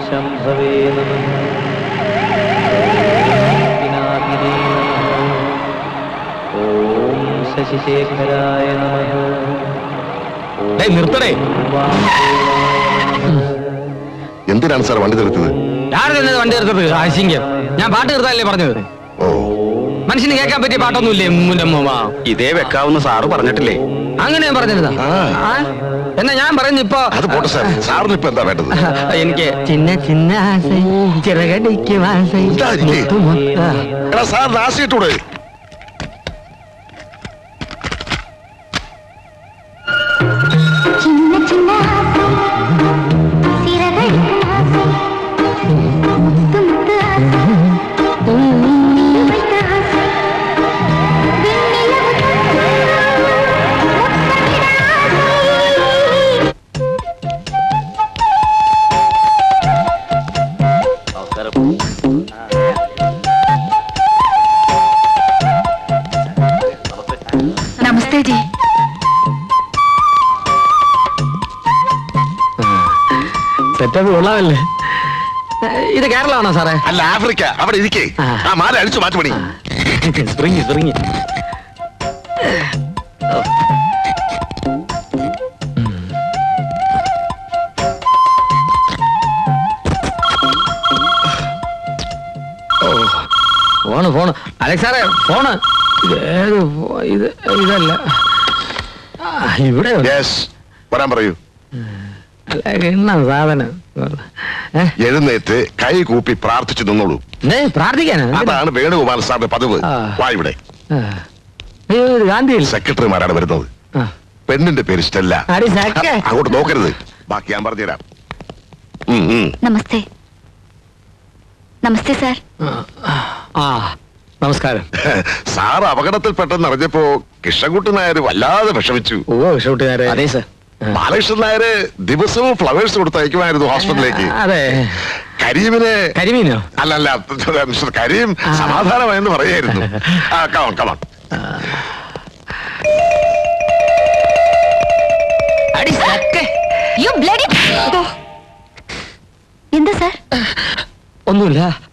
ശംഭവേ നമഃ പിനാകിനേ നമഃ ഓം ശശിശേഖരായ നമഃ ഡേയ്, നിർത്തടേ. എന്തിനാണ് സാർ വണ്ടി നിർത്തിയത് ആര് തന്നെ വണ്ടി എടുത്തത് ആശിങ്കം ഞാൻ പാട്ട് നിർത്താനല്ലേ പറഞ്ഞത് ഓ മനുഷ്യന് കേൾക്കാൻ പറ്റിയ പാട്ടൊന്നുമില്ലേ മുന്റെ ഇതേ വെക്കാവുന്ന സാറ് പറഞ്ഞിട്ടില്ലേ അങ്ങനെ ഞാൻ പറഞ്ഞിരുന്ന ആ. എന്നാ ഞാൻ പറഞ്ഞു ഇപ്പൊ അത് പോട്ടെ സാർ സാറിന് ഇപ്പൊ എന്താ വേണ്ടത് എനിക്ക് ചിന്ന ചിന്ന ആസൈ ചിറകടിക്കും ആസൈ ഇതാ ഇല്ലേ? മുത്തു മുത്ത എടാ സാർ നാശിട്ടൂടെ சின்ன சின்ன ஆசை சிறகடிக்கும் ஆசை முத்து முத்து ஆசை நீ வைத்த ஆசை வெண்ணிலவு முத்தமிட ஆசை നമസ്തേ ജി സെറ്റപ്പ് കൊള്ളാമല്ലേ ഇത് കേരളമാണോ സാറേ അല്ല ആഫ്രിക്ക അവിടെ ഇരിക്കേ ആ. ആ മാല അടിച്ചു മാറ്റുപണി spring spring phone phone Alex സാറേ ഫോണ് ഇത് ഏത് ഫോ- ഇത് ഇതല്ല ആ, ഇവിടെ ഉണ്ട്. യെസ് വരാൻ പറയൂ അല്ല, എന്നാ സാധനം ഏ? എഴുന്നേറ്റ് കൈ കൂപ്പി പ്രാർത്ഥിച്ചു നിന്നോളൂ ദേ, പ്രാർത്ഥിക്കാനാ അതാണ് വേണുഗോപാൽ സാറിന്റെ പതിവ് ആ. വാ ഇവിടെ ആ. അയ്യോ ഇത് ഗാന്ധിയിൽ സെക്രട്ടറിമാരാണ് വരുന്നത് ആ. പെണ്ണിന്റെ പേര് സ്റ്റെല്ല അടി സക്കെ. അങ്ങോട്ട് നോക്കരുത് ബാക്കി ഞാൻ പറഞ്ഞുതരാം ഉം, ഉം. നമസ്തേ നമസ്തേ സാർ ആ നമസ്കാരം സാർ അപകടത്തിൽപ്പെട്ടെന്ന് അറിഞ്ഞപ്പോ കൃഷ്ണൻകുട്ടി നായർ വല്ലാതെ വിഷമിച്ചു ഓ ഷൂട്ടുകാരെ അതെ സർ ബാലകൃഷ്ണൻ നായര് ദിവസവും ഫ്ലവേഴ്സ് കൊടുത്തയക്കുമായിരുന്നു ഹോസ്പിറ്റലിലേക്ക് അതെ കരീമിനെ കരിമീനോ അല്ലല്ല മിസ്റ്റർ കരീം സമാധാനമായെന്ന് പറയായിരുന്നു ആ കമൺ കമൺ അടി സക്കെ. യു ബ്ലഡി എന്താ സാർ ഒന്നുമില്ല